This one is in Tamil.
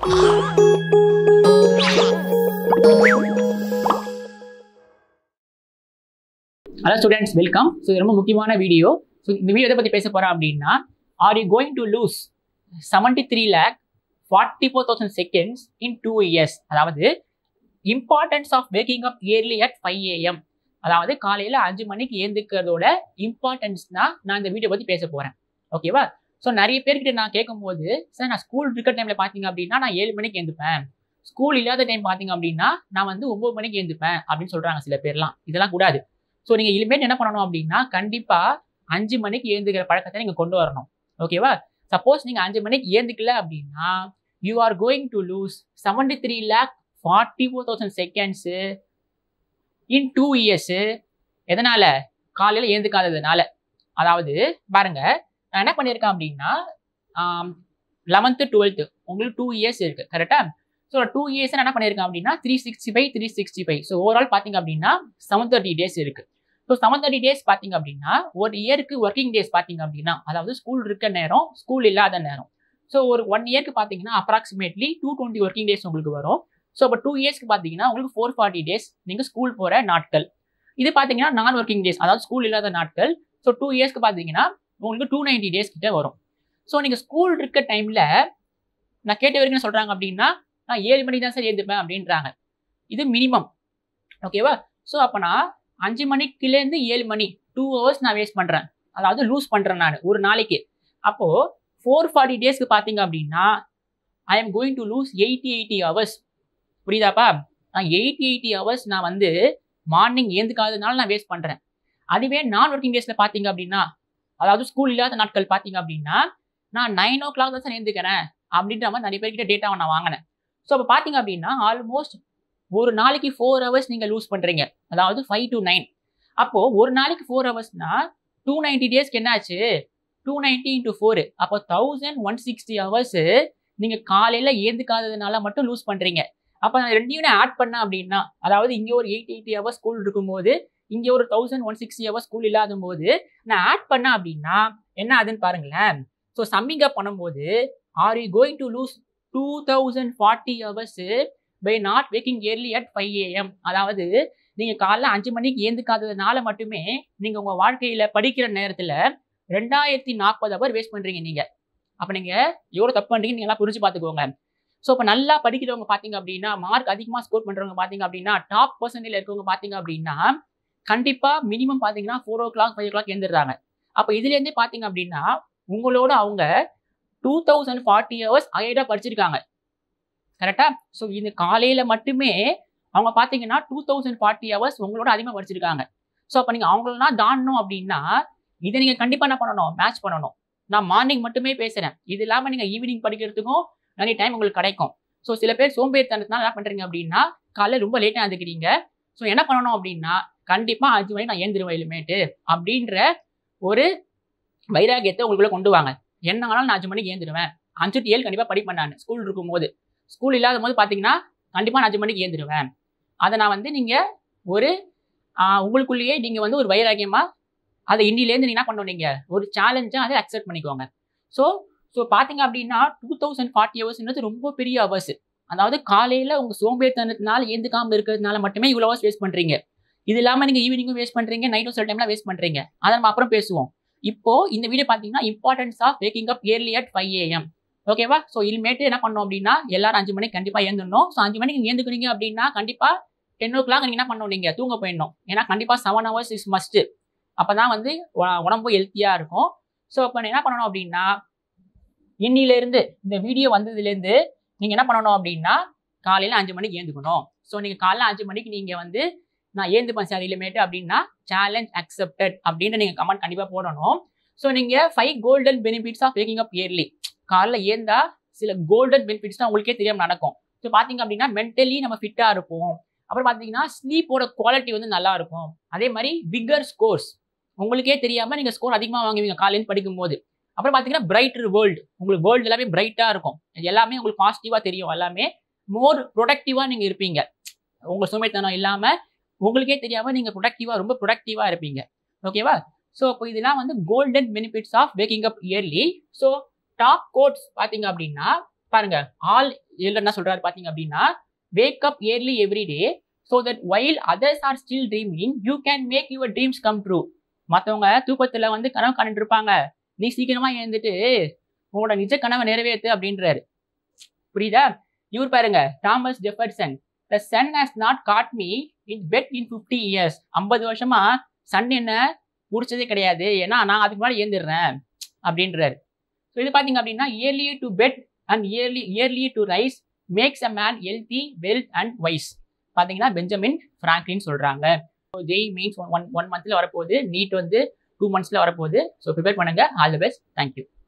ஹலோ ஸ்டூடெண்ட்ஸ் வெல்கம் ஸோ இது ரொம்ப முக்கியமான வீடியோ ஸோ இந்த வீடியோ எதை பற்றி பேச போகிறோம் அப்படின்னா are you going to lose seventy three lakh forty four thousand seconds in two years அதாவது importance of waking up early at five AM அதாவது காலையில் அஞ்சு மணிக்கு ஏந்துக்கிறதோட இம்பார்ட்டன்ஸ் தான் நான் இந்த வீடியோ பற்றி பேச போகிறேன் ஓகேவா ஸோ நிறைய பேர்கிட்ட நான் கேட்கும்போது சார் நான் ஸ்கூல் இருக்க டைமில் பார்த்தீங்க அப்படின்னா நான் ஏழு மணிக்கு எழுந்துப்பேன் ஸ்கூல் இல்லாத டைம் பார்த்தீங்க அப்படின்னா நான் வந்து ஒம்பது மணிக்கு எழுந்துப்பேன் அப்படின்னு சொல்கிறாங்க சில பேர்லாம் இதெல்லாம் கூடாது ஸோ நீங்கள் இனிமேல் என்ன பண்ணணும் அப்படின்னா கண்டிப்பாக அஞ்சு மணிக்கு ஏந்துக்கிற பழக்கத்தை நீங்கள் கொண்டு வரணும் ஓகேவா சப்போஸ் நீங்கள் அஞ்சு மணிக்கு ஏந்துக்கல அப்படின்னா you are going to lose seventy three lakh forty four thousand seconds in two years எதனால் காலையில் ஏந்துக்காததுனால அதாவது பாருங்க நான் என்ன பண்ணியிருக்கேன் அப்படின்னா லெவன்த்து டுவெல்த்து உங்களுக்கு டூ இயர்ஸ் இருக்குது கரெக்டாக ஸோ டூ இயர்ஸ் என்ன பண்ணியிருக்கேன் அப்படின்னா three sixty five three sixty five so overall பார்த்தீங்க அப்படின்னா செவன் தேர்ட்டி டேஸ் இருக்குது ஸோ செவன் தேர்ட்டி டேஸ் பார்த்தீங்க அப்படின்னா ஒரு இயருக்கு ஒர்க்கிங் டேஸ் பார்த்தீங்க அப்படின்னா அதாவது ஸ்கூல் இருக்க நேரம் ஸ்கூல் இல்லாத நேரம் ஸோ ஒரு ஒன் இயர்க்கு பார்த்தீங்கன்னா approximately two twenty working days உங்களுக்கு வரும் ஸோ இப்போ டூ இயர்ஸ்க்கு பார்த்தீங்கன்னா உங்களுக்கு ஃபோர் ஃபார்ட்டி டேஸ் நீங்கள் ஸ்கூல் போகிற நாட்கள் இது பார்த்தீங்கன்னா நான் ஒர்க்கிங் டேஸ் அதாவது ஸ்கூல் இல்லாத நாட்கள் ஸோ டூ இயர்ஸ்க்கு பார்த்தீங்கன்னா உங்களுக்கு டூ நைன்ட்டி டேஸ் கிட்ட வரும் ஸோ நீங்கள் ஸ்கூல் இருக்க டைமில் நான் கேட்ட வரைக்கும் என்ன சொல்கிறாங்க அப்படின்னா நான் ஏழு மணிக்கு தான் சார் ஏந்துப்பேன் அப்படின்றாங்க இது மினிமம் ஓகேவா ஸோ அப்போ நான் அஞ்சு மணிக்குலேருந்து ஏழு மணி டூ ஹவர்ஸ் நான் வேஸ்ட் பண்ணுறேன் அதாவது லூஸ் பண்ணுறேன் நான் ஒரு நாளைக்கு அப்போது ஃபோர் ஃபார்ட்டி டேஸ்க்கு பார்த்தீங்க அப்படின்னா I am going to lose eighty eighty hours புரியுதாப்பா நான் எயிட்டி எயிட்டி ஹவர்ஸ் நான் வந்து மார்னிங் ஏந்துக்காததுனால நான் வேஸ்ட் பண்ணுறேன் அதுவே நான் ஒர்க்கிங் டேஸில் பார்த்தீங்க அப்படின்னா அதாவது ஸ்கூல் இல்லாத நாட்கள் பார்த்தீங்க அப்படின்னா நான் நைன் ஓ கிளாக் தான் சார் ஏந்துக்கிறேன் அப்படின்ற மாதிரி நிறைய பேர்கிட்ட டேட்டாவை நான் வாங்கினேன் ஸோ அப்போ பார்த்தீங்க அப்படின்னா ஆல்மோஸ்ட் ஒரு நாளைக்கு ஃபோர் ஹவர்ஸ் நீங்கள் லூஸ் பண்ணுறீங்க அதாவது ஃபைவ் டு நைன் அப்போது ஒரு நாளைக்கு ஃபோர் ஹவர்ஸ்னா டூ நைன்ட்டி டேஸ்க்கு என்னாச்சு டூ நைன்ட்டி இன்ட்டு ஃபோர் அப்போ தௌசண்ட் ஒன் சிக்ஸ்டி ஹவர்ஸு நீங்கள் காலையில் ஏந்துக்காததுனால மட்டும் லூஸ் பண்ணுறீங்க அப்போ நான் ரெண்டையும் நான் ஆட் பண்ணேன் அப்படின்னா அதாவது இங்கே ஒரு எயிட் எயிட்டி ஹவர்ஸ் ஸ்கூல் இருக்கும்போது இங்கே ஒரு thousand one sixty hours school இல்லாத போது நான் ஆட் பண்ணேன் அப்படின்னா என்ன ஆகுதுன்னு பாருங்களேன் ஸோ சம்மிங் அப் பண்ணும்போது are you going to lose two thousand forty hours by not waking early at five AM அதாவது நீங்கள் காலைல அஞ்சு மணிக்கு ஏந்துக்காததுனால மட்டுமே நீங்கள் உங்கள் வாழ்க்கையில் படிக்கிற நேரத்தில் ரெண்டாயிரத்தி நாற்பது ஹவர் வேஸ்ட் பண்ணுறீங்க நீங்கள் அப்போ நீங்கள் எவ்வளோ தப்பு பண்ணுறீங்க நீங்கள் எல்லாம் புரிஞ்சு பார்த்துக்கோங்க ஸோ இப்போ நல்லா படிக்கிறவங்க பார்த்தீங்க அப்படின்னா மார்க் அதிகமாக ஸ்கோர் பண்ணுறவங்க பார்த்தீங்க அப்படின்னா டாப் பர்சன்டேஜ் இருக்கவங்க பார்த்தீங்க அப்படின்னா கண்டிப்பாக மினிமம் பார்த்தீங்கன்னா four o'clock five o'clock எழுந்துடுறாங்க அப்போ இதுலேருந்தே பார்த்தீங்க அப்படின்னா உங்களோட அவங்க டூ தௌசண்ட் ஃபார்ட்டி ஹவர்ஸ் ஐடாக படிச்சிருக்காங்க கரெக்டாக ஸோ இந்த காலையில் மட்டுமே அவங்க பார்த்தீங்கன்னா டூ தௌசண்ட் ஃபார்ட்டி ஹவர்ஸ் உங்களோட அதிகமாக படிச்சிருக்காங்க ஸோ அப்போ நீங்கள் அவங்களெல்லாம் தாண்டணும் அப்படின்னா இதை நீங்கள் கண்டிப்பாக என்ன பண்ணணும் மேட்ச் பண்ணணும் நான் மார்னிங் மட்டுமே பேசுகிறேன் இது இல்லாமல் நீங்கள் ஈவினிங் படிக்கிறதுக்கும் நிறைய டைம் உங்களுக்கு கிடைக்கும் ஸோ சில பேர் சோம்பேறித்தனத்தினால என்ன பண்ணுறீங்க அப்படின்னா காலையில் ரொம்ப லேட்டாக எழுந்துக்கிறீங்க ஸோ என்ன பண்ணணும் அப்படின்னா கண்டிப்பாக அஞ்சு மணிக்கு நான் ஏந்திருவேன் இனிமேட்டு அப்படின்ற ஒரு வைராகியத்தை உங்களுக்குள்ள கொண்டு வாங்க என்ன ஆனாலும் நான் அஞ்சு மணிக்கு ஏந்திருவேன் அஞ்சு டு ஏழு கண்டிப்பாக படிப்பேன் நான் ஸ்கூல் இருக்கும்போது ஸ்கூல் இல்லாத போது பார்த்தீங்கன்னா கண்டிப்பாக நான் அஞ்சு மணிக்கு ஏந்திருவேன் அதை நான் வந்து நீங்கள் ஒரு உங்களுக்குள்ளேயே நீங்கள் வந்து ஒரு வைராகியமாக அதை இன்னிலேருந்து நீங்கள் என்ன பண்ணணும் நீங்கள் ஒரு சேலஞ்சாக அதை அக்செப்ட் பண்ணிக்கோங்க ஸோ ஸோ பார்த்தீங்க அப்படின்னா டூ தௌசண்ட் ஃபார்ட்டி ஹவர்ஸ்ன்றது ரொம்ப பெரிய ஹவர்ஸ் அதாவது காலையில் உங்கள் சோம்பேறித்தனத்தினால ஏந்துக்காமல் இருக்கிறதுனால மட்டுமே இவ்வளோ ஹவர்ஸ் வேஸ்ட் பண்ணுறீங்க இது இல்லாமல் நீங்கள் ஈவினிங்கும் வேஸ்ட் பண்ணுறீங்க நைட்டும் சில டைம்லாம் வேஸ்ட் பண்ணுறீங்க அதை நம்ம அப்புறம் பேசுவோம் இப்போ இந்த வீடியோ பார்த்தீங்கன்னா importance of waking up early at five AM ஓகேவா ஸோ இனிமேட்டு என்ன பண்ணோம் அப்படின்னா எல்லாரும் அஞ்சு மணிக்கு கண்டிப்பாக ஏந்துடணும் ஸோ அஞ்சு மணிக்கு நீங்கள் ஏந்துக்கிறீங்க அப்படின்னா கண்டிப்பாக டென் ஓ கிளாக் நீங்கள் என்ன பண்ணணும் நீங்கள் தூங்க போயிடணும் ஏன்னா கண்டிப்பாக செவன் ஹவர்ஸ் இஸ் மஸ்ட்டு அப்போ தான் வந்து உடம்பு ஹெல்த்தியாக இருக்கும் ஸோ அப்போ என்ன பண்ணணும் அப்படின்னா இன்னிலேருந்து இந்த வீடியோ வந்ததுலேருந்து நீங்கள் என்ன பண்ணணும் அப்படின்னா காலையில் அஞ்சு மணிக்கு ஏந்துக்கணும் ஸோ நீங்கள் காலைல அஞ்சு மணிக்கு நீங்கள் வந்து நான் ஏந்துப்பேன் சார் இனிமேட்டு அப்படின்னா சேலஞ்ச் அக்செப்டட் அப்படின்னு நீங்கள் கமெண்ட் கண்டிப்பாக போடணும் ஸோ நீங்கள் five golden benefits of waking up early காலைல ஏந்தா சில கோல்டன் பெனிஃபிட்ஸ் தான் உங்களுக்கே தெரியாமல் நடக்கும் ஸோ பார்த்தீங்க அப்படின்னா மென்டலி நம்ம ஃபிட்டாக இருப்போம் அப்புறம் பார்த்தீங்கன்னா ஸ்லீப்போட குவாலிட்டி வந்து நல்லா இருக்கும் அதே மாதிரி பிக்கர் ஸ்கோர்ஸ் உங்களுக்கே தெரியாமல் நீங்கள் ஸ்கோர் அதிகமாக வாங்குவீங்க காலையில் படிக்கும்போது அப்புறம் பார்த்தீங்கன்னா பிரைட்டர் வேர்ல்டு உங்களுக்கு வேர்ல்டு எல்லாமே பிரைட்டாக இருக்கும் எல்லாமே உங்களுக்கு பாசிட்டிவாக தெரியும் எல்லாமே மோர் ப்ரொடக்டிவாக நீங்கள் இருப்பீங்க உங்கள் சுமைத்தனம் இல்லாமல் உங்களுக்கே தெரியாமல் நீங்கள் ப்ரொடக்டிவாக ரொம்ப ப்ரொடக்டிவாக இருப்பீங்க ஓகேவா ஸோ இப்போ இதெல்லாம் வந்து golden benefits of waking up early so top quotes பார்த்தீங்க அப்படின்னா பாருங்க ஆல் இதுல என்ன சொல்றாரு பாத்தீங்க அப்படின்னா wake up early every day so that while others are still dreaming you can make your dreams come true மற்றவங்க தூக்கத்துல வந்து கனவு காணிட்டு இருப்பாங்க நீ சீக்கிரமா எழுந்துட்டு உங்களோட நிஜ கனவை நிறைவேற்று அப்படின்றாரு புரியுதா இவர் பாருங்க Thomas Jefferson the sun has not caught me in bed in fifty years ஐம்பது வருஷமா சன் என்ன பிடிச்சதே கிடையாது ஏன்னா நான் அதுக்கு முன்னாடி ஏந்திடுறேன் அப்படின்றாரு ஸோ இது பார்த்தீங்க அப்படின்னா early to bed and early early to rise makes a man healthy wealth and wise பார்த்தீங்கன்னா பெஞ்சமின் ஃப்ராங்க்லின் சொல்கிறாங்க ஜெய் மீன்ஸ் ஒன் ஒன் மந்த்தில் வரப்போகுது நீட் வந்து டூ மந்த்ஸில் வரப்போகுது ஸோ ப்ரிப்பேர் பண்ணுங்கள் ஆல் தி பெஸ்ட் தேங்க்யூ